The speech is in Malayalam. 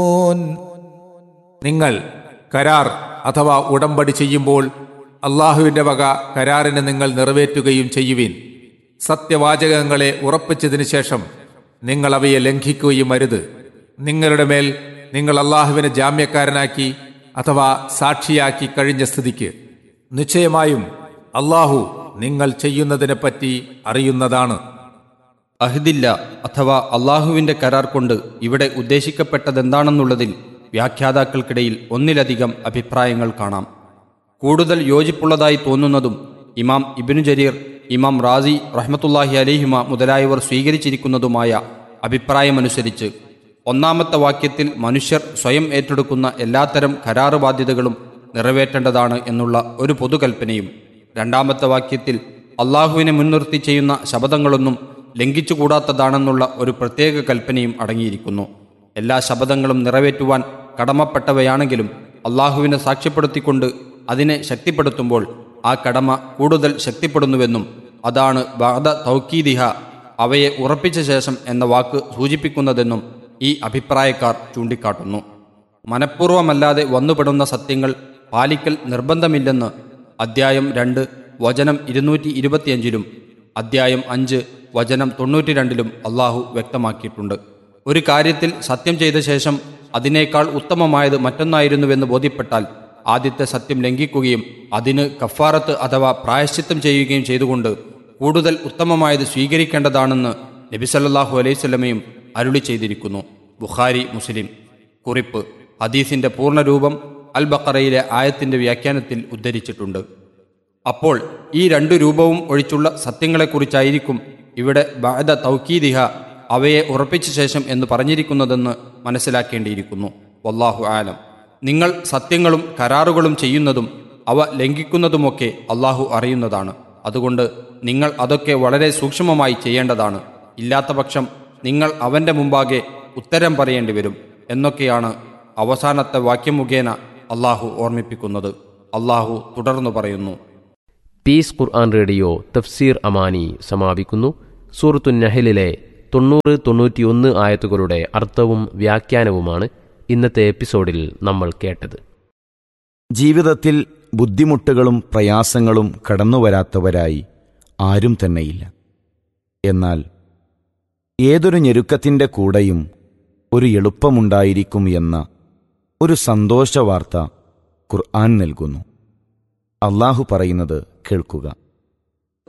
നിങ്ങൾ കരാർ അഥവാ ഉടമ്പടി ചെയ്യുമ്പോൾ അള്ളാഹുവിന്റെ വക കരാറിന് നിങ്ങൾ നിറവേറ്റുകയും ചെയ്യുവിൻ സത്യവാചകങ്ങളെ ഉറപ്പിച്ചതിനു ശേഷം നിങ്ങൾ അവയെ ലംഘിക്കുകയും അരുത് നിങ്ങളുടെ മേൽ നിങ്ങൾ അള്ളാഹുവിനെ ജാമ്യക്കാരനാക്കി അഥവാ സാക്ഷിയാക്കി കഴിഞ്ഞ സ്ഥിതിക്ക് നിശ്ചയമായും അള്ളാഹു നിങ്ങൾ ചെയ്യുന്നതിനെപ്പറ്റി അറിയുന്നതാണ് അഹ്ദില്ല അഥവാ അള്ളാഹുവിന്റെ കരാർ കൊണ്ട് ഇവിടെ ഉദ്ദേശിക്കപ്പെട്ടതെന്താണെന്നുള്ളതിൽ വ്യാഖ്യാതാക്കൾക്കിടയിൽ ഒന്നിലധികം അഭിപ്രായങ്ങൾ കാണാം കൂടുതൽ യോജിപ്പുള്ളതായി തോന്നുന്നതും ഇമാം ഇബിനു ജരീർ ഇമാം റാസി റഹ്മത്തുല്ലാഹി അലിഹിമ മുതലായവർ സ്വീകരിച്ചിരിക്കുന്നതുമായ അഭിപ്രായമനുസരിച്ച് ഒന്നാമത്തെ വാക്യത്തിൽ മനുഷ്യർ സ്വയം ഏറ്റെടുക്കുന്ന എല്ലാത്തരം കരാറ് ബാധ്യതകളും നിറവേറ്റേണ്ടതാണ് എന്നുള്ള ഒരു പൊതുകൽപ്പനയും രണ്ടാമത്തെ വാക്യത്തിൽ അള്ളാഹുവിനെ മുൻനിർത്തി ചെയ്യുന്ന ശപഥങ്ങളൊന്നും ലംഘിച്ചുകൂടാത്തതാണെന്നുള്ള ഒരു പ്രത്യേക കൽപ്പനയും അടങ്ങിയിരിക്കുന്നു എല്ലാ ശപഥങ്ങളും നിറവേറ്റുവാൻ കടമപ്പെട്ടവയാണെങ്കിലും അള്ളാഹുവിനെ സാക്ഷ്യപ്പെടുത്തിക്കൊണ്ട് അതിനെ ശക്തിപ്പെടുത്തുമ്പോൾ ആ കടമ കൂടുതൽ ശക്തിപ്പെടുന്നുവെന്നും അതാണ് ബാധ തൗക്കീദിഹ അവയെ ഉറപ്പിച്ച ശേഷം എന്ന വാക്ക് സൂചിപ്പിക്കുന്നതെന്നും ഈ അഭിപ്രായക്കാർ ചൂണ്ടിക്കാട്ടുന്നു മനഃപൂർവ്വമല്ലാതെ വന്നുപെടുന്ന സത്യങ്ങൾ പാലിക്കൽ നിർബന്ധമില്ലെന്ന് അദ്ധ്യായം രണ്ട് വചനം ഇരുന്നൂറ്റി ഇരുപത്തിയഞ്ചിലും അദ്ധ്യായം അഞ്ച് വചനം തൊണ്ണൂറ്റി രണ്ടിലും അള്ളാഹു വ്യക്തമാക്കിയിട്ടുണ്ട് ഒരു കാര്യത്തിൽ സത്യം ചെയ്ത ശേഷം അതിനേക്കാൾ ഉത്തമമായത് മറ്റൊന്നായിരുന്നുവെന്ന് ബോധ്യപ്പെട്ടാൽ ആദ്യത്തെ സത്യം ലംഘിക്കുകയും അതിന് കഫാറത്ത് അഥവാ പ്രായശ്ചിത്തം ചെയ്യുകയും ചെയ്തുകൊണ്ട് കൂടുതൽ ഉത്തമമായത് സ്വീകരിക്കേണ്ടതാണെന്ന് നബിസല്ലാഹു അലൈവല്ലമയും അരുളി ചെയ്തിരിക്കുന്നു ബുഖാരി മുസ്ലിം കുറിപ്പ് ഹദീസിന്റെ പൂർണ്ണരൂപം അൽ ബക്കറയിലെ ആയത്തിന്റെ വ്യാഖ്യാനത്തിൽ ഉദ്ധരിച്ചിട്ടുണ്ട് അപ്പോൾ ഈ രണ്ടു രൂപവും ഒഴിച്ചുള്ള സത്യങ്ങളെക്കുറിച്ചായിരിക്കും ഇവിടെ ബാദ തൗക്കീദിഹ അവയെ ഉറപ്പിച്ച ശേഷം എന്ന് പറഞ്ഞിരിക്കുന്നതെന്ന് മനസ്സിലാക്കേണ്ടിയിരിക്കുന്നു വല്ലാഹു ആലം നിങ്ങൾ സത്യങ്ങളും കരാറുകളും ചെയ്യുന്നതും അവ ലംഘിക്കുന്നതുമൊക്കെ അള്ളാഹു അറിയുന്നതാണ് അതുകൊണ്ട് നിങ്ങൾ അതൊക്കെ വളരെ സൂക്ഷ്മമായി ചെയ്യേണ്ടതാണ് ഇല്ലാത്ത പക്ഷം നിങ്ങൾ അവന്റെ മുമ്പാകെ ഉത്തരം പറയേണ്ടി വരും എന്നൊക്കെയാണ് അവസാനത്തെ വാക്യം മുഖേന അള്ളാഹു ഓർമ്മിപ്പിക്കുന്നത് അള്ളാഹു തുടർന്നു പറയുന്നു പീസ് ഖുർആൻ റേഡിയോ തഫ്സീർ അമാനി സമാപിക്കുന്നു സൂറത്തു നഹലിലെ തൊണ്ണൂറ് തൊണ്ണൂറ്റിയൊന്ന് ആയത്തുകളുടെ അർത്ഥവും വ്യാഖ്യാനവുമാണ് ഇന്നത്തെ എപ്പിസോഡിൽ നമ്മൾ കേട്ടത് ജീവിതത്തിൽ ബുദ്ധിമുട്ടുകളും പ്രയാസങ്ങളും കടന്നുവരാത്തവരായി ആരും തന്നെയില്ല എന്നാൽ ഏതൊരു ഞെരുക്കത്തിൻ്റെ കൂടെയും ഒരു എളുപ്പമുണ്ടായിരിക്കും എന്ന ഒരു സന്തോഷവാർത്ത ഖുർആൻ നൽകുന്നു അള്ളാഹു പറയുന്നത് കേൾക്കുക